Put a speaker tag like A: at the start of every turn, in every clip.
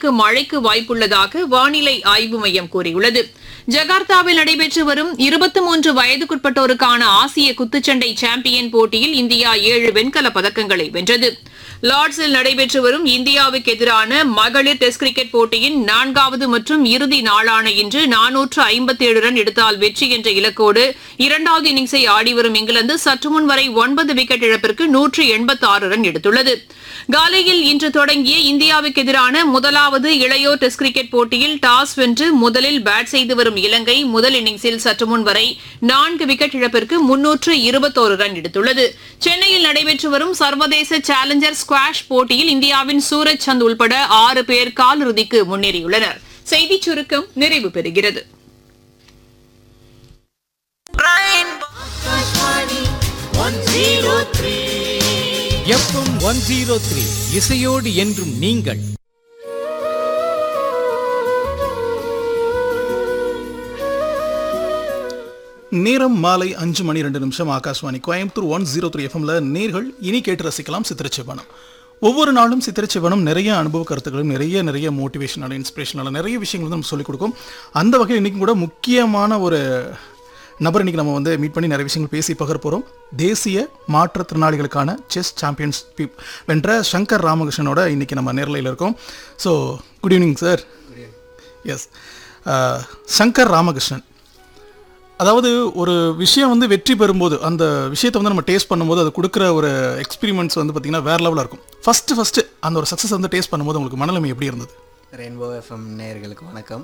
A: நாட்களுக்கு மழைக்கு வாய்ப்புள்ளதாக வானிலை ஆய்வு மையம் கூறியுள்ளது ஜகார்த்தாவில் நடைபெற்று வரும் இருபத்தி மூன்று வயதுக்குட்பட்டோருக்கான ஆசிய குத்துச்சண்டை சாம்பியன் போட்டியில் இந்தியா ஏழு வெண்கலப் பதக்கங்களை வென்றது லார்ட்ஸில் நடைபெற்று வரும் இந்தியாவுக்கு எதிரான மகளிர் டெஸ்ட் கிரிக்கெட் போட்டியின் நான்காவது மற்றும் இறுதி நாளான இன்று நானூற்று ஐம்பத்தேழு ரன் எடுத்தால் வெற்றி என்ற இலக்கோடு இரண்டாவது இன்னிங்ஸை ஆடிவரும் இங்கிலாந்து சற்று முன் வரை ஒன்பது விக்கெட் இழப்பிற்கு நூற்று எண்பத்தாறு ரன் எடுத்துள்ளது காலையில் இன்று தொடங்கிய இந்தியாவுக்கு எதிரான முதலாவது இளையோர் டெஸ்ட் கிரிக்கெட் போட்டியில் டாஸ் வென்று முதலில் பேட் செய்து வரும் இலங்கை முதல் இன்னிங்ஸில் சற்று முன் வரை நான்கு விக்கெட் இழப்பிற்கு முன்னூற்று இருபத்தோரு ரன் எடுத்துள்ளது சென்னையில் நடைபெற்று வரும் சர்வதேச சேலஞ்சர் ஸ்குவாஷ் போட்டியில் இந்தியாவின் சூரஜ் சந்த் உள்பட ஆறு பேர் காலிறுதிக்கு முன்னேறியுள்ளனர் செய்திச் சுருக்கம் நிறைவு பெறுகிறது
B: எஃப்எம் ஒன் ஜீரோ த்ரீ இசையோடு என்றும் நீங்கள்
C: நேரம் மாலை அஞ்சு மணி ரெண்டு நிமிஷம் Akashvani Coimbatore one zero three எஃப்எம்ல நேர்கள் இனி கேட்டு ரசிக்கலாம் சித்திரச்சிவனம் ஒவ்வொரு நாளும் சித்திரச்சிவனம் நிறைய அனுபவ கருத்துக்களும் நிறைய நிறைய மோட்டிவேஷனல் இன்ஸ்பிரேஷனல் நிறைய விஷயங்கள் வந்து நம்ம சொல்லிக் கொடுக்கும் அந்த வகையில் இன்றைக்கும் கூட முக்கியமான ஒரு நபர் இன்னைக்கு நம்ம வந்து மீட் பண்ணி நிறைய விஷயங்கள் பேசி பகர போகிறோம் தேசிய மாற்றுத்திறனாளிகளுக்கான செஸ் சாம்பியன்ஸ் வென்ற சங்கர் ராமகிருஷ்ணனோட இன்னைக்கு நம்ம நேரலையில் இருக்கோம் so good evening sir S Shankar Ramakrishnan அதாவது ஒரு விஷயம் வந்து வெற்றி பெறும்போது அந்த விஷயத்தை வந்து நம்ம டேஸ்ட் பண்ணும்போது அது கொடுக்குற ஒரு எக்ஸ்பீரியன்ஸ் வந்து பார்த்திங்கன்னா வேறு லெவலில் இருக்கும் ஃபஸ்ட்டு ஃபஸ்ட்டு அந்த ஒரு சக்ஸஸ் வந்து டேஸ்ட் பண்ணும்போது உங்களுக்கு மனநிலைமை எப்படி இருந்தது
D: ரெயின்போ எஃப்எம் நேயர்களுக்கு வணக்கம்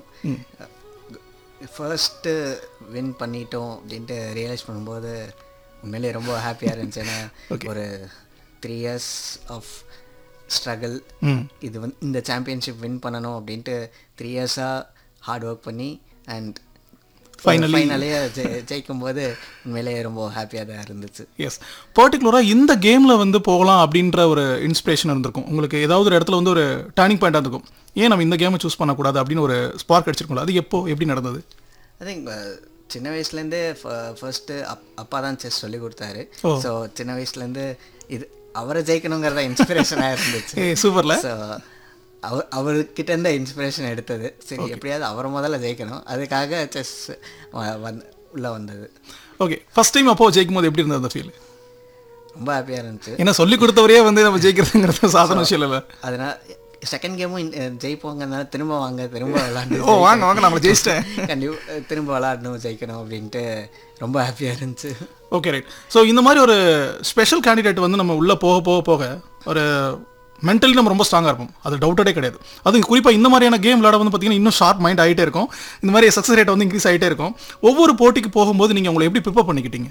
D: ஃபர்ஸ்ட்டு வின் பண்ணிட்டோம் அப்படின்ட்டு ரியலைஸ் பண்ணும்போது உண்மையிலேயே ரொம்ப ஹாப்பியாக இருந்துச்சு ஏன்னா ஒரு த்ரீ இயர்ஸ் ஆஃப் ஸ்ட்ரகிள் இது வந்து இந்த சாம்பியன்ஷிப் வின் பண்ணணும் அப்படின்ட்டு த்ரீ இயர்ஸாக ஹார்ட் ஒர்க் பண்ணி அண்ட்
C: Finally-
D: ஃபைனலே ஜெயிக்கும் போது உண்மையிலேயே ரொம்ப ஹாப்பியாக தான் இருந்துச்சு
C: எஸ் பர்டிகுலராக இந்த கேமில் வந்து போகலாம் அப்படின்ற ஒரு இன்ஸ்பிரேஷன் இருந்திருக்கும் உங்களுக்கு ஏதாவது ஒரு இடத்துல வந்து ஒரு டர்னிங் பாயிண்டாக இருந்திருக்கும் ஏன் நம்ம இந்த கேமை சூஸ் பண்ணக்கூடாது அப்படின்னு ஒரு ஸ்பார்க் அடிச்சிருக்கோம்ல அது எப்போ எப்படி நடந்தது
D: ஐ திங்க் சின்ன வயசுலேருந்தே ஃபர்ஸ்ட்டு அப் அப்பா தான் செஸ் சொல்லி கொடுத்தாரு
C: ஓ.
D: ஸோ சின்ன வயசுலேருந்து இது அவரை ஜெயிக்கணுங்கிறத இன்ஸ்பிரேஷனாக இருந்துச்சு
C: ஏ சூப்பர்ல
D: ஸோ அவர் அவர்கிட்ட இருந்த இன்ஸ்பிரேஷன் எடுத்தது சரி எப்படியாவது அவரை முதல்ல ஜெயிக்கணும் அதுக்காக செஸ் வந்து உள்ளே வந்தது
C: ஓகே ஃபர்ஸ்ட் டைம் அப்போ ஜெயிக்கும் போது எப்படி இருந்தது அந்த ஃபீல்
D: ரொம்ப ஹாப்பியாக இருந்துச்சு
C: ஏன்னா சொல்லி கொடுத்தவரே வந்து நம்ம ஜெயிக்கிறதுங்கிறது சாதாரண விஷயம் இல்லை
D: அதனால் செகண்ட் கேமும் ஜெயிப்போங்கிறதுனால திரும்ப வாங்க திரும்ப விளாண்டு
C: ஓ வாங்க வாங்க நம்ம ஜெயிச்சிட்டேன்
D: கண்டிப்பாக திரும்ப விளாடணும் ஜெயிக்கணும் அப்படின்ட்டு ரொம்ப ஹாப்பியாக இருந்துச்சு
C: ஓகே ரைட் ஸோ இந்த மாதிரி ஒரு ஸ்பெஷல் கேண்டிடேட் வந்து நம்ம உள்ளே போக போக போக ஒரு மென்டலி நம்ம ரொம்ப ஸ்ட்ராங்காக இருப்போம் அது டவுட்டடே கிடையாது அதுவும் குறிப்பாக இந்த மாதிரியான கேம் விளாட வந்து பார்த்தீங்கன்னா இன்னும் ஷார்ப் மைண்ட் ஆகிட்டே இருக்கும் இந்த மாதிரி சக்ஸஸ் ரேட் வந்து இன்க்ரீஸ் ஆகிட்டே இருக்கும் ஒவ்வொரு போட்டிக்கு போகும்போது நீங்கள் உங்களை எப்படி ப்ரிப்பேர் பண்ணிக்கிட்டீங்க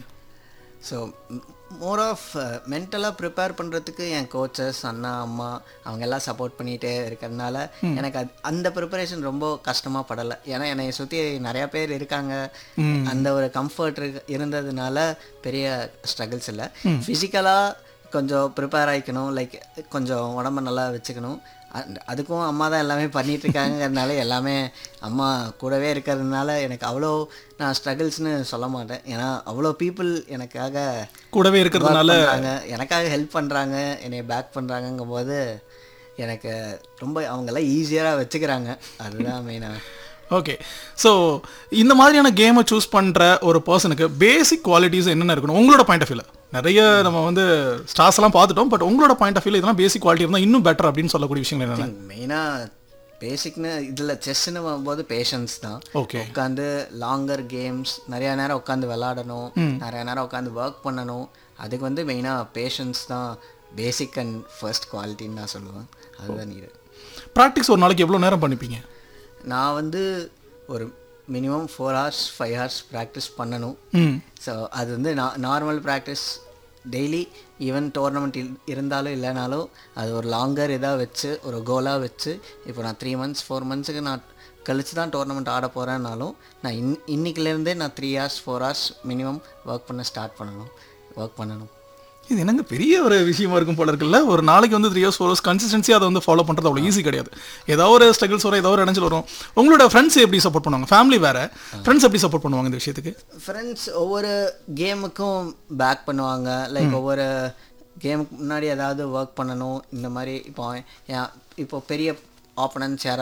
D: ஸோ மோர் ஆஃப் மென்டலாக ப்ரிப்பேர் பண்ணுறதுக்கு என் கோச்சஸ் அண்ணா அம்மா அவங்க எல்லாம் சப்போர்ட் பண்ணிகிட்டே இருக்கிறதுனால எனக்கு அது அந்த ப்ரிப்பரேஷன் ரொம்ப கஷ்டமாக படலை ஏன்னா என்னை சுற்றி நிறையா பேர் இருக்காங்க அந்த ஒரு கம்ஃபர்ட் இருந்ததுனால பெரிய ஸ்ட்ரகிள்ஸ் இல்லை ஃபிசிக்கலாக கொஞ்சம் ப்ரிப்பேர் ஆகிக்கணும் லைக் கொஞ்சம் உடம்ப நல்லா வச்சுக்கணும் and அதுக்கும் அம்மா தான் எல்லாமே பண்ணிட்டு இருக்காங்கறதுனால எல்லாமே அம்மா கூடவே இருக்கிறதுனால எனக்கு அவ்வளோ நான் ஸ்ட்ரகிள்ஸ்னு சொல்ல மாட்டேன் ஏன்னா அவ்வளோ பீப்புள் எனக்காக
C: கூடவே இருக்கிறதுனால
D: work பண்றாங்க எனக்காக ஹெல்ப் பண்ணுறாங்க என்னை பேக் பண்ணுறாங்கங்கும் போது எனக்கு ரொம்ப அவங்கெல்லாம் ஈஸியராக வச்சுக்கிறாங்க அதுதான் மெயினாக
C: ஓகே ஸோ இந்த மாதிரியான கேமை சூஸ் பண்ணுற ஒரு பர்சனுக்கு பேசிக் குவாலிட்டிஸ் என்னென்ன இருக்கணும் உங்களோட பாயிண்ட் ஆஃப் வியூல நிறைய நம்ம வந்து ஸ்டார்ஸ் எல்லாம் பார்த்துட்டோம் பட் உங்களோட பாயிண்ட் ஆஃப் வியூல இதெல்லாம் பேசிக் குவாலிட்டி இருந்தால் இன்னும் பெட்டர் அப்படின்னு சொல்லக்கூடிய விஷயங்கள் என்னென்ன
D: மெயினாக பேசிக்னு இதில் செஸ்ன்னு வரும்போது பேஷன்ஸ் தான்
C: ஓகே
D: உட்காந்து லாங்கர் கேம்ஸ் நிறைய நேரம் உட்காந்து விளாடணும் நிறைய நேரம் உட்காந்து ஒர்க் பண்ணணும் அதுக்கு வந்து மெயினாக பேஷன்ஸ் தான் பேசிக் அண்ட் ஃபர்ஸ்ட் குவாலிட்டின்னு நான் சொல்லுவேன் அதுதான் இது
C: ப்ராக்டிஸ் ஒரு நாளைக்கு எவ்வளோ நேரம் பண்ணிப்பீங்க
D: நான் வந்து ஒரு minimum four hours five hours practice பண்ணணும்
C: ம்
D: ஸோ அது வந்து நான் normal practice daily even tournament இருந்தாலும் இல்லைனாலும் அது ஒரு லாங்கர் இதாக வச்சு ஒரு கோலாக வச்சு இப்போ நான் த்ரீ மந்த்ஸ் ஃபோர் மந்த்ஸுக்கு நான் கழிச்சு தான் டோர்னமெண்ட் ஆட போகிறேன்னாலும் நான் இன் இன்னைக்குலேருந்தே நான் three hours four hours minimum work பண்ண ஸ்டார்ட் பண்ணணும் ஒர்க் பண்ணணும்
C: இது என்னங்க பெரிய ஒரு விஷயமா இருக்கும் போல இருக்குல்ல ஒரு நாளைக்கு வந்து three hours four hours consistency அதை வந்து ஃபாலோ பண்ணுறது அவ்வளோ ஈஸி கிடையாது ஏதாவது ஒரு ஸ்ட்ரகிள்ஸ் வரும் ஏதாவது ஒரு இடைஞ்சல் வரும் உங்களோட ஃப்ரெண்ட்ஸ் எப்படி சப்போர்ட் பண்ணுவாங்க ஃபேமிலி வேற ஃப்ரெண்ட்ஸ் எப்படி சப்போர்ட் பண்ணுவாங்க இந்த விஷயத்துக்கு
D: ஃப்ரெண்ட்ஸ் ஒவ்வொரு கேமுக்கும் பேக் பண்ணுவாங்க லைக் ஒவ்வொரு கேமுக்கு முன்னாடி ஏதாவது ஒர்க் பண்ணணும் இந்த மாதிரி இப்போ என் இப்போ பெரிய ஆப்பனன்ஸ் யாராவது